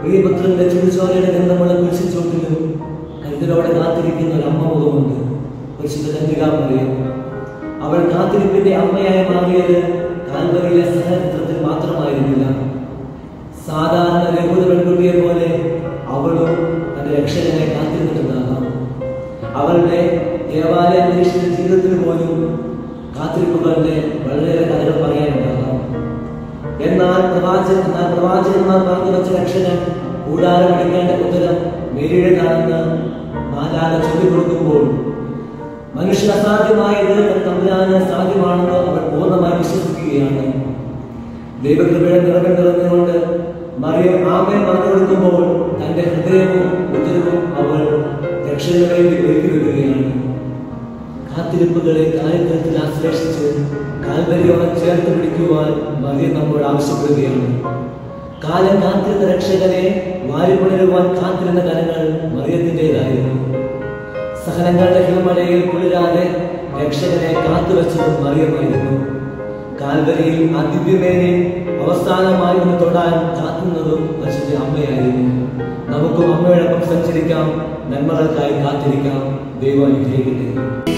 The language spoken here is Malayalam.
പ്രിയപുത്രന്റെ ചുടുചോരയുടെ ഗന്ധമുള്ള കുരിശിൻ ചോട്ടിലും കരുതലോടെ കാത്തിരിക്കുന്ന ഒരു അമ്മ മുഖമുണ്ട് പരിശുദ്ധ കന്യകാമറിയം അവൾ കാത്തിരിപ്പിന്റെ അമ്മയായി മാറിയത് കാൽവരിയിലെ സഹചിത്രത്തിൽ മാത്രമായിരുന്നില്ല സാധാരണ ലഘുത പെൺകുട്ടിയെ പോലെ അവളും തന്റെ രക്ഷകനെ കാത്തിരുന്നിട്ടുണ്ടാകാം അവളുടെ ദേവാലയ അന്തരീക്ഷത്തിന്റെ ജീവിതത്തിൽ പോലും കാത്തിരിപ്പുകളുടെ വളരെയേറെ കഥകൾ പറയാനുണ്ടാകാം എന്നാൽ പ്രവാചകൻ എന്നാൽ പ്രവാചകന്മാർ പറഞ്ഞു വെച്ച രക്ഷകൻ കൂടാരമടിക്കേണ്ട ഉത്തരം മേരിയുടേതാണെന്ന് മാലാല ചൊല്ലിക്കൊടുക്കുമ്പോൾ മനുഷ്യൻ അസാധ്യമായത് തമ്പുരാന് സാധ്യമാണെന്ന് അവൾ പൂർണ്ണമായി വിശ്വസിക്കുകയാണ് ദൈവകൃപയുടെ നിറവിൽ നിറഞ്ഞുകൊണ്ട് മറിയം ആമേൻ പറഞ്ഞു കൊടുക്കുമ്പോൾ തന്റെ ഹൃദയവും ഉദരവും അവൾ രക്ഷകന് വേണ്ടി ഒരുക്കി വെക്കുകയാണ് കാത്തിരിപ്പുകളെ കാര്യത്തിൽ ആശ്ലേഷിച്ച് കാൽവരിയോടെ ചേർത്ത് പിടിക്കുവാൻ മറിയം നമ്മോട് ആവശ്യപ്പെടുകയാണ് കാലം കാത്തിരുന്ന രക്ഷകനെ വാരിപ്പുണരുവാൻ കാത്തിരുന്ന കരങ്ങൾ മറിയത്തിൻ്റെതായിരുന്നു സഹനങ്ങളുടെ ഹിമമഴയിൽ കുളിരാതെ രക്ഷകനെ കാത്തുവച്ചതും മറിയമായിരുന്നു കാൽവരിയിൽ ആ ദിവ്യമേനെ അവസാനമായി ഒന്ന് തൊടാൻ കാത്തുന്നതും പരിശുദ്ധ അമ്മയായിരുന്നു നമുക്കും അമ്മയോടൊപ്പം സഞ്ചരിക്കാം നന്മകൾക്കായി കാത്തിരിക്കാം ദൈവം അനുഗ്രഹിക്കട്ടെ